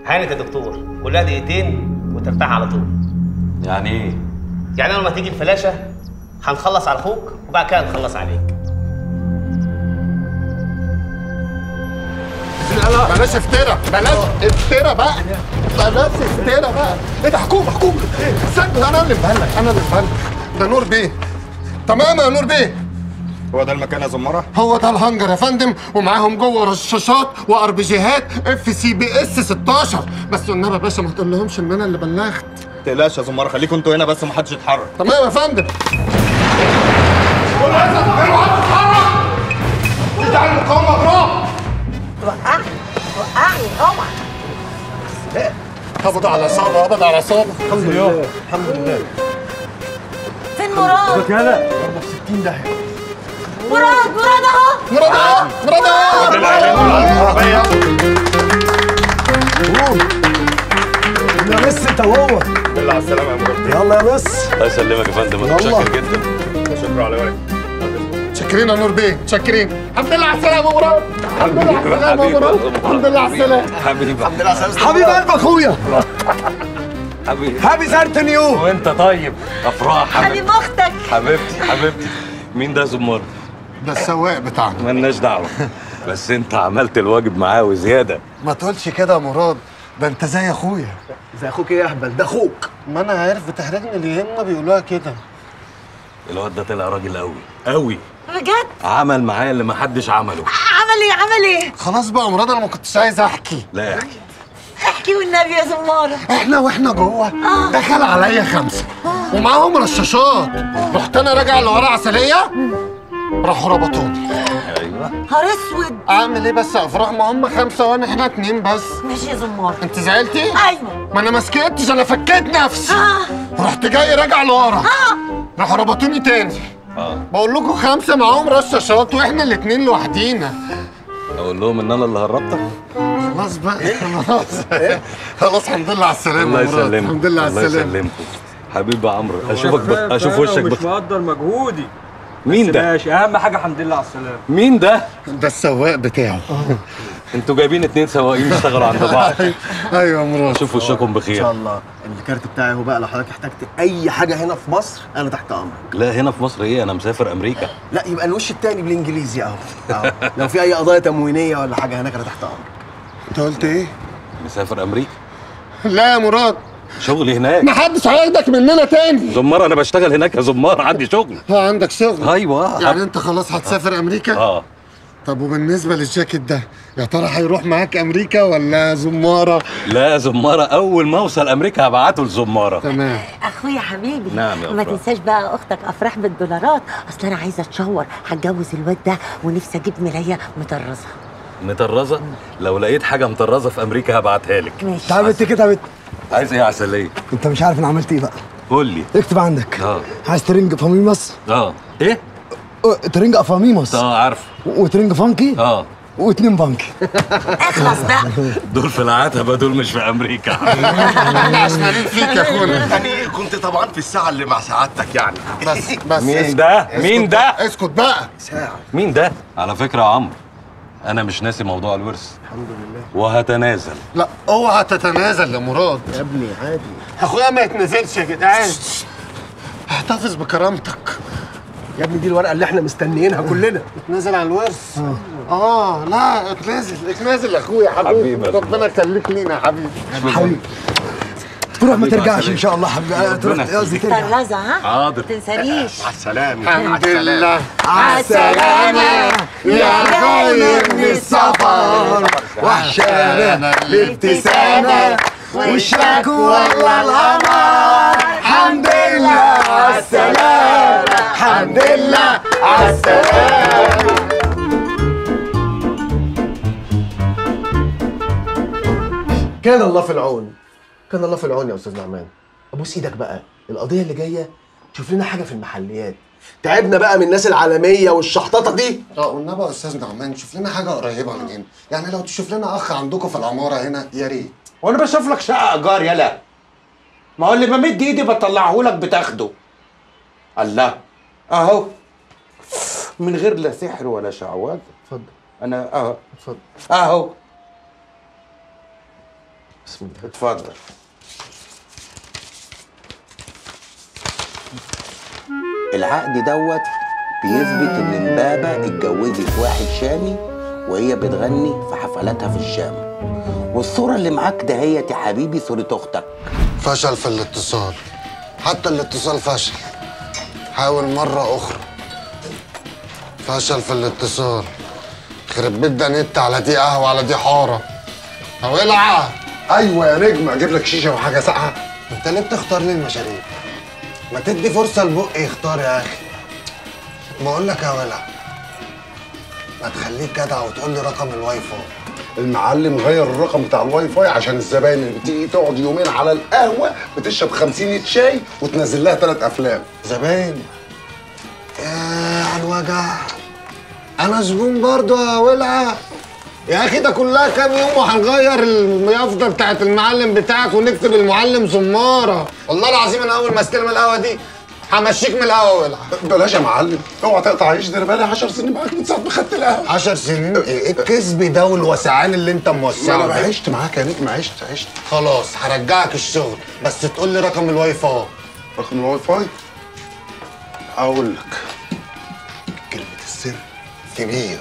هانت يا دكتور كلها دقيقتين وترتاح على طول يعني ايه يعني لما تيجي الفلاشه هنخلص على اخوك وبعد كده نخلص عليك بلاش افترا بلاش افترا بقى بلاش افترا بقى ايه ده حكومه حكومه استنى انا اللي مبلغ انا اللي مبلغ ده نور بيه تمام يا نور بيه هو ده المكان يا زمره هو ده الهنجر يا فندم ومعاهم جوه رشاشات وار بي جيهات اف سي بي اس 16 بس والنبي يا باشا ما تقولهمش ان انا اللي بلغت تقلقش يا زمره خليكم انتوا هنا بس محدش يتحرك تمام يا فندم بتاع المقاومه اهرام وقعني وقعني اوعى قبض على عصابه قبض على عصابه الحمد لله الحمد لله فين مراد؟ كده 60 داهيه مراد مراد اهو مراد اهو مراد اهو يا مس انت وهو بالله على السلامه يا مراد يلا يا مس الله يسلمك يا فندم يلا. متشكر جدا شكرا على واجب شاكرين يا نور بيه شاكرين الحمد لله على السلامه يا مراد الحمد لله على السلامه يا مراد الحمد لله على السلامه حبيبي حبيب قلب اخويا حبيبي هابي سارت نيو وانت طيب افراح حبيب اختك حبيبتي حبيبتي مين ده زمار ده السواق بتاعنا مالناش دعوه بس انت عملت الواجب معاه وزياده ما تقولش كده يا مراد ده انت زي اخويا زي اخوك ايه يا اهبل ده اخوك ما انا عارف بتحرجني ليه هما بيقولوها كده الواد ده طلع راجل قوي قوي بجد عمل معايا اللي محدش عمله عمل ايه عمل ايه؟ خلاص بقى يا مراد انا ما كنتش عايز احكي لا يحكي احكي والنبي يا زماره احنا واحنا جوه دخل عليا خمسه ومعاهم رشاشات رحت انا راجع لورا عسليه راحوا ربطوني ايوه نهار اسود اعمل ايه بس يا افراح ما هم خمسه وانا احنا اتنين بس ماشي يا زماره انت زعلتي؟ ايوه ما انا ما سكتش انا فكيت نفسي اه رحت جاي راجع لورا راحوا ربطوني تاني اه بقول لكم خمسه معاهم رشاشات واحنا الاتنين لوحدينا اقول لهم ان انا اللي هربتك خلاص بقى خلاص خلاص الحمد لله على السلامه الله يا مراد. يسلمك الحمد لله على الله السلامه يسلمكم حبيبي يا عمرو اشوفك بخ... اشوف وشك مش بخ... مقدر مجهودي مين بس ده ماشي اهم حاجه الحمد لله على السلامه مين ده ده السواق بتاعه انتوا جايبين اتنين سواقين يشتغلوا عند بعض ايوه يا مراد اشوف وشكم ان بخير شاء الله الكارت بتاعي اهو بقى لو حضرتك احتجت اي حاجه هنا في مصر انا تحت امرك لا هنا في مصر ايه انا مسافر امريكا لا يبقى الوش التاني بالانجليزي اهو أهو. لو في اي قضايا تموينيه ولا حاجه هناك انا تحت امرك انت قلت ايه؟ مسافر امريكا لا يا مراد شغلي هناك ما حدش هياخدك مننا تاني زمار انا بشتغل هناك يا زمار عندي شغل ها عندك شغل ايوه يعني انت خلاص هتسافر امريكا؟ اه طب وبالنسبه للجاكيت ده يا ترى هيروح معاك امريكا ولا زماره؟ لا زمارة أول ما أوصل أمريكا هبعته لزمارة تمام اخويا حبيبي نعم يا ما أفراح. تنساش بقى اختك افراح بالدولارات اصل انا عايزه اتشور هتجوز الواد ده ونفسي اجيب ملايه مطرزه مطرزة لو لقيت حاجة مطرزة في أمريكا هبعتها لك ماشي تعال بنت كده بنت عايز إيه يا عسلية؟ انت مش عارف انا عملت ايه بقى قول لي اكتب عندك اه عايز ترنج فاميموس اه إيه؟ اه، ترنج افاميموس اه عارف وترنج فانكي اه واتنين فانكي اخلص بقى دول في العتبة دول مش في أمريكا احنا عشمانين فيك يا اخونا يعني كنت طبعا في الساعه اللي مع سعادتك يعني بس بس مين ده؟ مين ده؟ اسكت بقى مين ده؟ على فكرة يا عمرو أنا مش ناسي موضوع الورث الحمد لله وهتنازل لا اوعى تتنازل يا مراد يا ابني عادي اخويا ما يتنازلش يا جدعان احتفظ بكرامتك يا ابني دي الورقه اللي احنا مستنيينها كلنا اتنازل عن الورث اه لا اتنازل اتنازل يا اخويا حبيبي حبيبي يا ربنا يخليك لينا يا حبيبي حبيبي تروح ما حبيبي ترجعش عسلية. ان شاء الله حبيبي اه، تروح ربنا قصدي ترجع طرزه ها حاضر تنسانيش على السلامه الحمد لله عالسلامة يا جاي من السفر وحشانا الابتسامه وشك والله القمر الحمد لله على السلامه الحمد لله على السلامه كان الله في العون كان الله في العون يا استاذ نعمان ابوس ايدك بقى القضيه اللي جايه تشوف لنا حاجه في المحليات تعبنا بقى من الناس العالميه والشحططه دي اه والنبي يا استاذ نعمان شوف لنا حاجه قريبه من هنا يعني لو تشوف لنا اخ عندكم في العماره هنا يا ريت وانا بشوف لك شقه ايجار يلا ما هو اللي بمد ايدي بطلعه لك بتاخده الله اهو من غير لا سحر ولا شعوذه اتفضل انا اهو اتفضل اهو بسم الله اتفضل العقد دوت بيثبت ان امبابه اتجوزت واحد شامي وهي بتغني في حفلاتها في الشام والصوره اللي معاك دهيت يا حبيبي صوره اختك فشل في الاتصال حتى الاتصال فشل حاول مرة أخرى فشل في الاتصال خرب بيت ده نت على دي قهوة على دي حارة أو العب ايوه يا نجم اجيب لك شيشه وحاجه ساقعه أنت ليه بتختار لي المشاريب؟ ما تدي فرصة لبق يختار يا أخي بقول لك يا ولع ما تخليك جدع وتقول لي رقم الواي فاي المعلم غير الرقم بتاع الواي فاي عشان الزباين اللي بتيجي تقعد يومين على القهوه بتشرب 50 شاي وتنزل لها ثلاث افلام زباين يا على الوجع انا زبون برضو يا ولعه يا اخي ده كلها كام يوم وهنغير اليافطه بتاعت المعلم بتاعك ونكتب المعلم زماره والله العظيم انا اول ما استلم القهوه دي همشيك من القهوه ولعه بلاش يا معلم اوعى تقطع عيش ده انا بقالي 10 سنين معاك من ساعه ما خدت القهوه 10 سنين ايه الكذب ده والوسعان اللي انت ما موسعه انا ده؟ عشت معاك يا نجم عشت عشت خلاص هرجعك الشغل بس تقول لي رقم الواي فاي رقم الواي فاي اقول لك كلمه السر كبير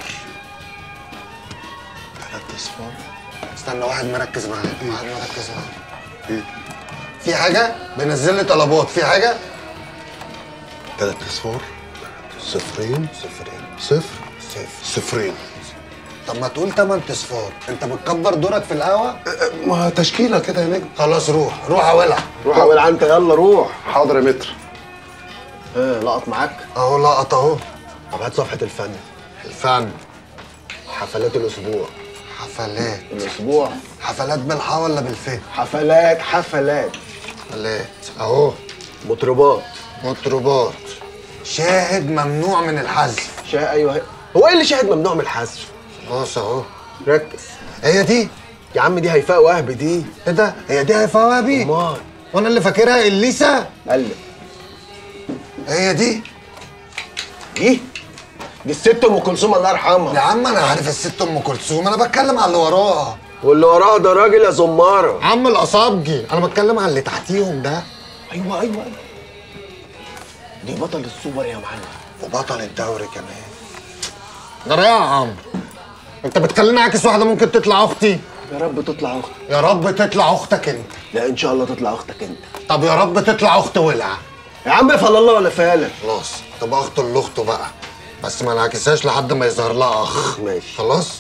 ثلاث اصفار استنى واحد مركز معايا واحد مركز معايا ايه في حاجة؟ بينزل لي طلبات في حاجة؟ ثلاث اصفار صفرين صفرين صفر صفر صفرين طب ما تقول تمن اصفار انت بتكبر دورك في القهوة؟ ما تشكيله كده يا نجم خلاص روح روح اولع روح يا ولع انت يلا روح حاضر يا متر ايه لقط معاك اهو لقط اهو طب هات صفحه الفن الفن حفلات الاسبوع حفلات الاسبوع حفلات بالحا ولا بالف؟ حفلات حفلات حفلات اهو مطربات مطربات شاهد ممنوع من الحذف شا ايوه هي. هو ايه اللي شاهد ممنوع من الحذف خلاص اهو ركز هي دي يا عم دي هيفاء وهب دي ايه ده؟ هي دي هيفاء بيه امال وانا اللي فاكرها اليسا قلب هي دي دي دي الست ام كلثوم الله يا يرحمها عم انا عارف الست ام كلثوم انا بتكلم على اللي وراها واللي وراها ده راجل يا زماره عم الاصابجي انا بتكلم على اللي تحتيهم ده ايوه ايوه ايوه دي بطل السوبر يا معلم وبطل الدوري كمان جرى يا عم انت بتخليني اعكس واحده ممكن تطلع اختي يا رب تطلع اختك يا رب تطلع اختك انت لا ان شاء الله تطلع اختك انت طب يا رب تطلع اخت ولع يا عم فال الله ولا فالك خلاص تبقى اخت لاخته بقى بس ما نعكسهاش لحد ما يظهر لها اخ ماشي. خلاص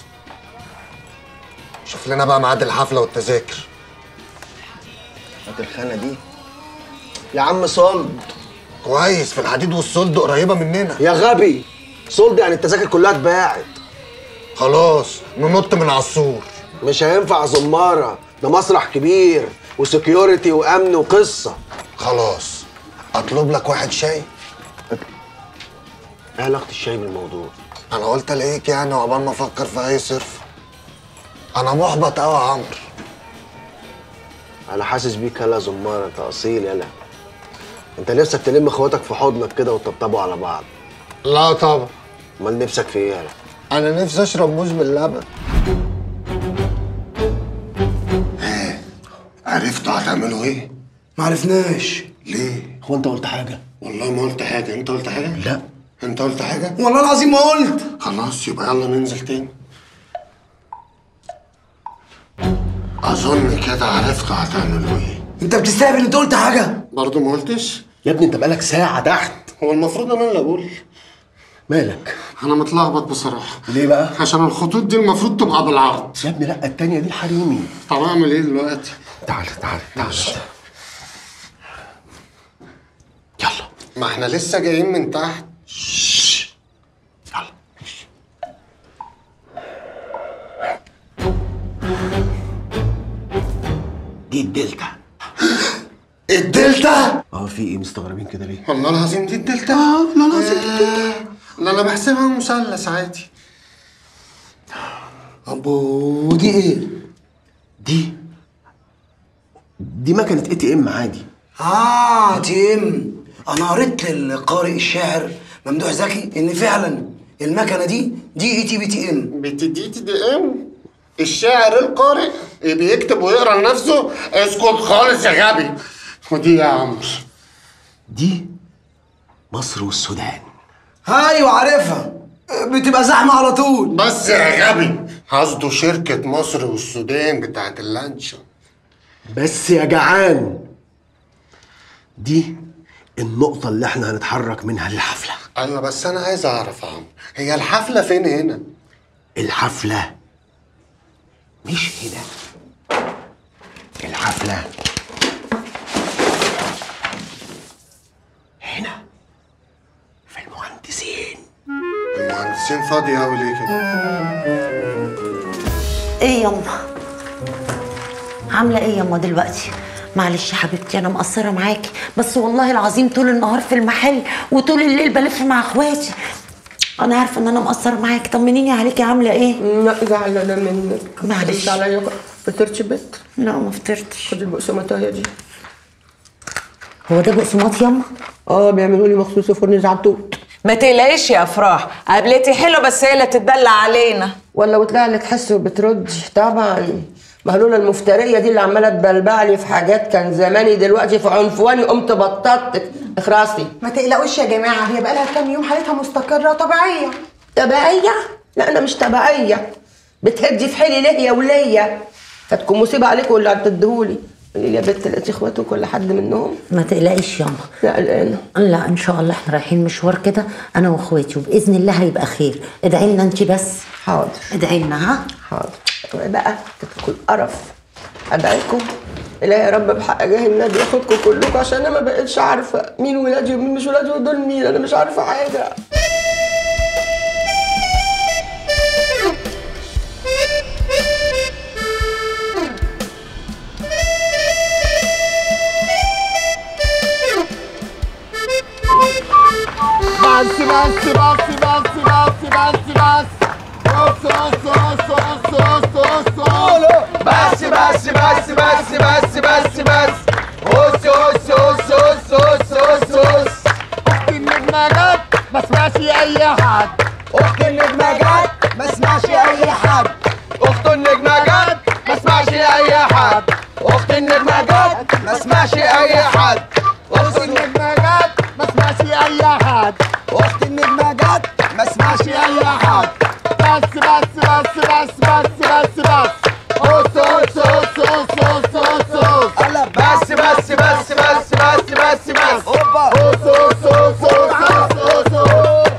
شوف لنا بقى ميعاد الحفله والتذاكر هات الخانه دي يا عم صلد كويس في الحديد والصلد قريبه مننا يا غبي صلد يعني التذاكر كلها اتباعت خلاص ننط من على السور مش هينفع زماره ده مسرح كبير وسكيورتي وامن وقصه خلاص اطلب لك واحد شاي ايه علاقه الشاي بالموضوع انا قلت الاقيك يعني وعقبال ما افكر في اي صرف انا محبط قوي يا عمرو انا حاسس بيك يالا زماره انت اصيل يالا انت نفسك تلم اخواتك في حضنك كده وتطبطبوا على بعض لا طبعا امال نفسك في ايه يالا انا نفسي اشرب موز باللبن عرفتوا هتعملوا ايه؟ ما عرفناش ليه؟ هو انت قلت حاجه والله ما قلت حاجة، أنت قلت حاجة؟ لا أنت قلت حاجة؟ والله العظيم ما قلت خلاص يبقى يلا ننزل تاني. أظن كده عرفتوا هتعملوا إيه. انت بتستهبل انت قلت حاجه برضه ما قلتش؟ يا ابني انت بقالك ساعه تحت هو المفروض أنا اللي أقول. مالك أنا متلخبط بصراحة. ليه بقى عشان الخطوط دي المفروض تبقى بالعرض. يا ابني لا التانية دي الحريمي طب أعمل إيه دلوقتي؟ تعال تعال تعال يلا ما إحنا لسه جايين من تحت. يلا دي الدلتا الدلتا؟ اه في ايه مستغربين كده ليه؟ والله العظيم دي الدلتا؟ اه والله العظيم دي الدلتا. لا أنا بحسبها مثلث عادي. ابو دي ايه؟ دي دي مكنة اي تي ام عادي اه تي ام انا قريت للقارئ الشاعر ممدوح زكي ان فعلا المكنه دي دي اي تي بي تي ام بتدي تي دي ام الشاعر القارئ بيكتب ويقرا لنفسه اسكت خالص يا غبي ودي يا عمرو دي مصر والسودان ايوه عارفها بتبقى زحمه على طول بس يا غبي قصده شركة مصر والسودان بتاعت اللانشون بس يا جعان دي النقطة اللي احنا هنتحرك منها للحفلة ايوه بس انا عايز اعرف يا عمرو هي الحفلة فين هنا؟ الحفلة مش هنا الحفلة هنا في المهندسين المهندسين فاضية أوي ليه كده؟ ايه يما عامله ايه يما دلوقتي معلش يا حبيبتي انا مقصره معاكي بس والله العظيم طول النهار في المحل وطول الليل بلف مع اخواتي انا عارفه ان انا مقصره معاكي طمنيني عليكي عامله ايه لا زعلانة منك معلش. بس عليا بقى. فطرتش بيت لا ما فطرتش خد البقسماطية دي هو ده بقسماط يما اه بيعملوا لي مخصوص في فرن زعتوت ما تقلقيش يا افراح قابلتي حلو بس هي اللي تتدلع علينا ولا وطلع لك حس وبتردي طبعا ما لولا المفترية دي اللي عمالة تبلبع لي في حاجات كان زماني دلوقتي في عنفواني قمت بططت اخرسي ما تقلقوش يا جماعه هي بقالها كام يوم حالتها مستقره وطبيعيه تبعية؟ لا أنا مش تبعية بتهدي في حيلي ليه يا ولية؟ هتكون مصيبة عليكم اللي هتديهولي يا بنت لقيتي اخواتك ولا حد منهم؟ ما تقلقيش يما لا قلقانة لا ان شاء الله احنا رايحين مشوار كده انا واخواتي وباذن الله هيبقى خير ادعي لنا انت بس حاضر ادعي لنا ها حاضر بقى تدخل قرف ادعيكم لا يا رب بحق جاه النبي ياخدكم كلكم عشان انا ما بقتش عارفه مين ولادي ومين مش ولادي ودول مين انا مش عارفه حاجه بس بس بس بس بس بس بس بص بص بص بص بص بص بس بس بس بس بس بس بس هس هس هس هس هس هس هس اختي النجمة جت ما اسمعش اي حد اخت النجمة جت ما اسمعش اي حد اخت النجمة جت ما اسمعش اي حد اخت النجمة جت ما اسمعش اي حد اخت النجمة جت ما اسمعش اي حد اخت النجمة جت ما اسمعش اي حد بس بس بس بس بس بس بس هس هس هس هس هس هس هس بس بس بس بس بس بس بس اوبا هس هس هس هس هس هس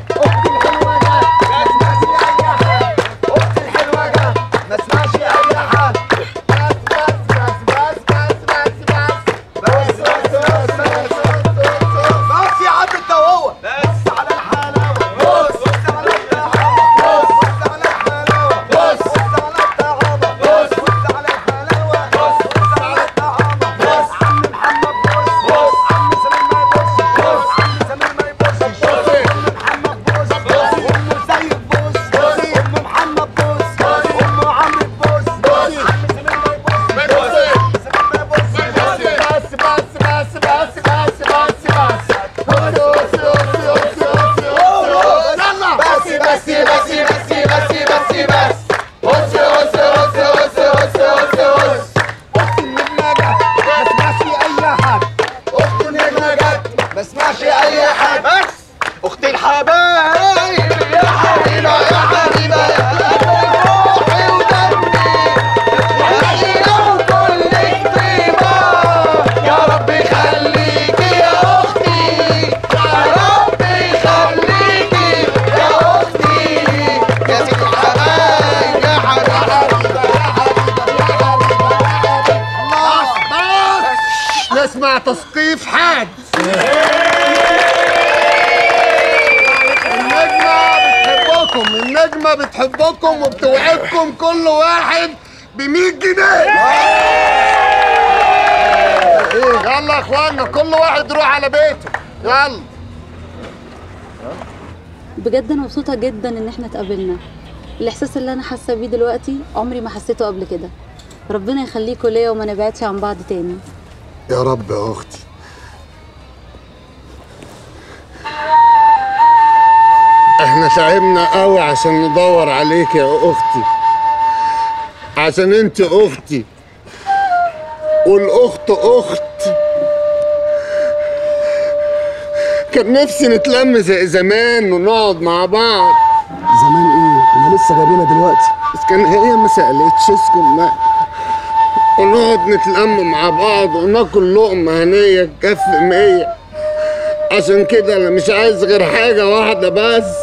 اخت الحلوة جت ما اسمعش اي حد بس بس بس بس بس بس بس بس بس يا عم انت وهو بس على الحلاوه بص بص على الطعامه بص بص على الحلاوه بص بص على الطعامه بص بص على الحلاوه بص بص على الطعامه بص عم محمد بص بص عم سمير ما يبص بص عم سمير ما يبص بص ام محمد بص بص ام زيد بص بص ام محمد بص بص ام عمرو بص بص عم سمير ما يبص بص سمير ما يبص بس بس بس بس بس بس بس هس هس هس هس هس يلا بس بس بس بس بس بس بس هس هس هس هس هس هس هس اختي النجمة جت ما اسمعش اي حد اخت النجمة جت ما اسمعش اي حد بس اخت الحبايب يا حبيبة يا حبيبة يا روحي ودمي يا حبيبة وكل طيبة يا رب يخليكي يا اختي يا رب يخليكي يا اختي يا ست الحبايب يا حبيبة بس بس نسمع تسقيف حاد النجمة بتحبكم النجمة بتحبكم وبتوعدكم كل واحد ب 100 جنيه يلا يا اخوانا كل واحد يروح على بيته يلا بجد انا مبسوطه جدا ان احنا اتقابلنا الاحساس اللي انا حاسه بيه دلوقتي عمري ما حسيته قبل كده ربنا يخليكوا ليا وما نبعدش عن بعض تاني يا رب يا اختي احنا تعبنا قوي عشان ندور عليك يا اختي عشان انت اختي والاخت اخت كان نفسي نتلم زي زمان ونقعد مع بعض زمان ايه احنا لسه جايبينها دلوقتي بس كان هي ما سألتش اسكن ما ونقعد نتلم مع بعض وناكل لقمة هنية تكفي مية عشان كده انا مش عايز غير حاجة واحدة بس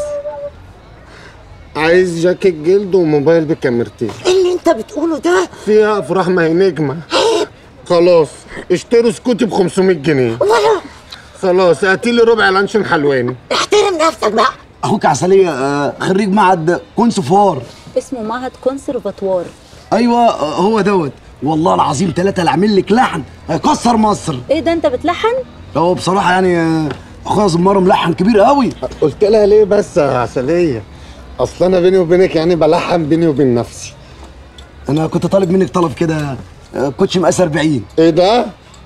عايز جاكيت جلد وموبايل بكاميرتين ايه اللي انت بتقوله ده فيها افراح ما هي نجمة خلاص اشتروا سكوتي ب 500 جنيه ولا خلاص هاتي لي ربع لانشون حلواني احترم نفسك بقى اخوك عسليه آه، خريج معهد كونسفوار اسمه معهد كونسرفاتوار ايوه آه، هو دوت والله العظيم ثلاثة اللي عامل لك لحن هيكسر مصر ايه ده انت بتلحن هو بصراحة يعني آه، اخويا زمار ملحن كبير قوي قلت لها ليه بس يا عسلية اصل انا بيني وبينك يعني بلحن بيني وبين نفسي انا كنت طالب منك طلب كده آه، كوتش مقاس 40 ايه ده؟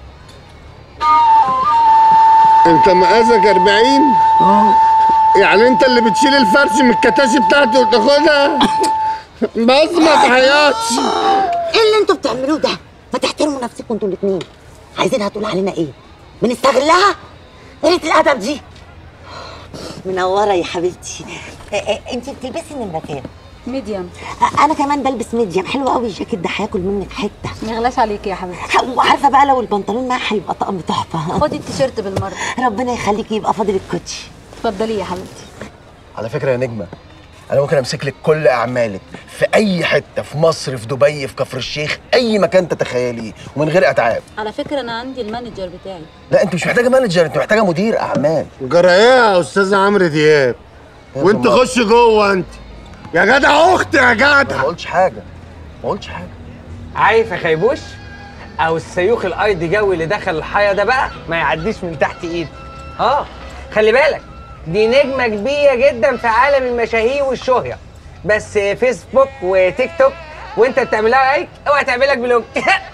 انت مقاسك 40 اه يعني انت اللي بتشيل الفرش من الكتاشي بتاعتي وتاخدها بس ما تحياتش ايه اللي انتوا بتعملوه ده ما تحترموا نفسكم انتوا الاثنين عايزينها تقول علينا ايه بنستغلها قله الادب دي منوره يا حبيبتي انت بتلبسي نمره كام ميديم انا كمان بلبس ميديم حلو قوي الجاكيت ده هياكل منك حته ما يغلاش عليكي يا حبيبتي وعارفه بقى لو البنطلون معاه هيبقى طقم تحفه خدي التيشيرت بالمره ربنا يخليكي يبقى فاضل الكوتشي اتفضلي يا حبيبتي على فكرة يا نجمة أنا ممكن أمسك لك كل أعمالك في أي حتة في مصر في دبي في كفر الشيخ أي مكان تتخيليه ومن غير أتعاب على فكره انا عندي المانجر بتاعي لا أنت مش محتاجة مانجر أنت محتاجة مدير أعمال جرى ايه يا استاذ عمرو دياب وانت زمار. خش جوه انت يا جدع اختي يا جدع ما قلتش حاجة ما قلتش حاجة عارف يا خيبوش او السيوخ الايدي جوي اللي دخل الحياه ده بقى ما يعديش من تحت ايده اه خلي بالك دي نجمه كبيره جدا في عالم المشاهير والشهره بس فيسبوك وتيك توك وانت بتعملها لايك اوعى تعملك بلوك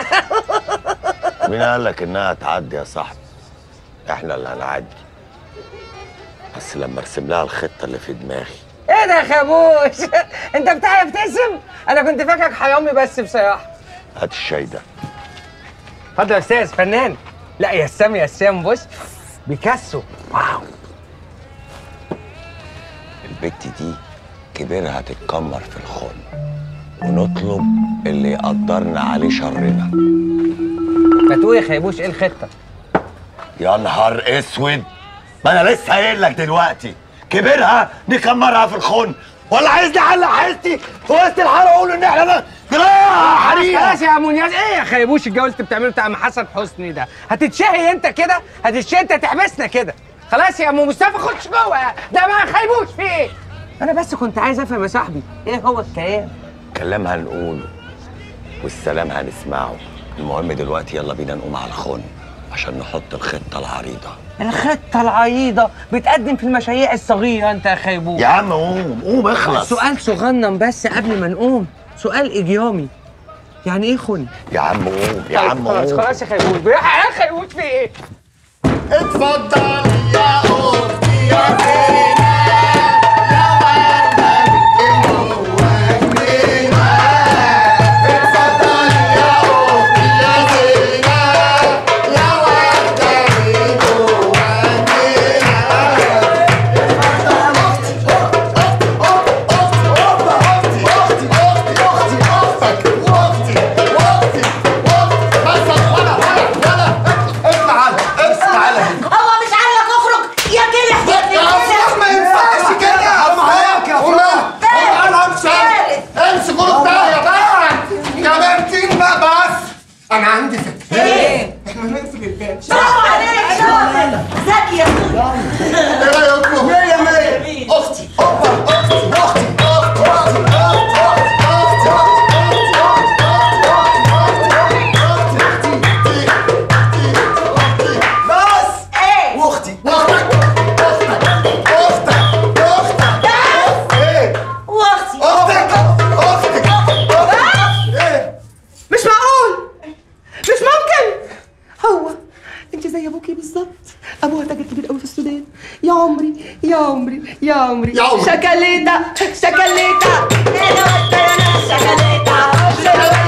مين قال لك انها هتعدي يا صاحبي احنا اللي هنعدي بس لما ارسم لها الخطه اللي في دماغي ايه ده يا خابوش انت بتعرف تقسم انا كنت فاكرك حرامي بس بصراحه هات الشاي ده اتفضل يا استاذ فنان لا يا سام يا سام بص بيكاسو واو البت دي كبيرها هتتكمر في الخن ونطلب اللي يقدرنا عليه شرنا ما تقول يا خيبوش ايه الخطه يا نهار اسود ما انا لسه قايل لك دلوقتي كبيرها نكمرها في الخن ولا عايز نعلق حياتي في وسط الحاره اقول ان احنا نراها حريقه خلاص يا منياز ايه يا خيبوش الجو اللي انت بتعمله بتاع ام حسن حسني ده هتتشهي انت كده هتتشهي انت تحبسنا كده خلاص يا ام مصطفى خش جوه ده ما خيبوش في ايه انا بس كنت عايز افهم يا صاحبي ايه هو الكلام كلام هنقوله والسلام هنسمعه المهم دلوقتي يلا بينا نقوم على الخن عشان نحط الخطه العريضه الخطه العريضه بتقدم في المشاريع الصغيره انت يا خيبوش يا عم قوم قوم اخلص سؤال صغنن بس قبل ما نقوم سؤال اجرامي يعني ايه خن يا عم قوم يا طيب عم خلاص قوم خلاص يا خيبوش بيح- يا خيبوش في ايه اتفضل يا اختي يا زينة يا وردة اتفضل يا اختي يا زينة يا وردة هو مش قال لك اخرج يا كلح يا ابن الكلح ما ينفعش كده حرام عليك يا فلان انا امسك امسك قول يا بقى كاميرتين بقى بس انا عندي فكره ايه؟ احنا نقفل الباب برافو عليك شاطر ذكي يا ايه رايكم؟ مية مية اختي اختي اختي اختي اختي بس ايه؟ واختي واختي مش معقول مش ممكن هو انت زي ابوكي بالظبط ابوها تاجر كبير قوي في السودان يا عمري يا عمري يا عمري يا عمري. شكليتا شكليتا انا وانت يا ناس شغلتها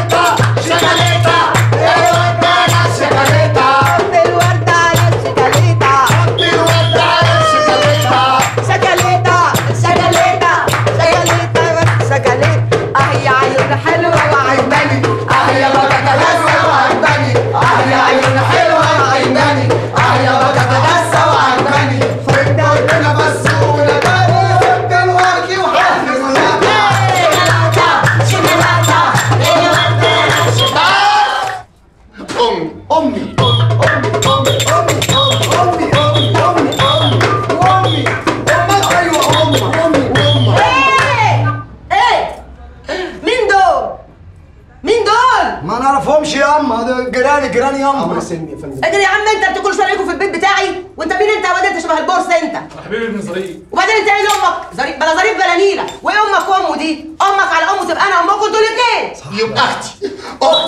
ما نعرفهمش يا اما ده جيراني جيراني يا اما سلمي يا فندم اجري يا عم انت انت كل شويه عليكم في البيت بتاعي وانت مين انت يا واد انت شبه البورس انت حبيبي ابن ظريف وبعدين انت ايه امك ظريف بلا ظريف بلا نيله وايه امك وامه دي امك على امه تبقى انا امكم انتوا الاثنين يبقى اختي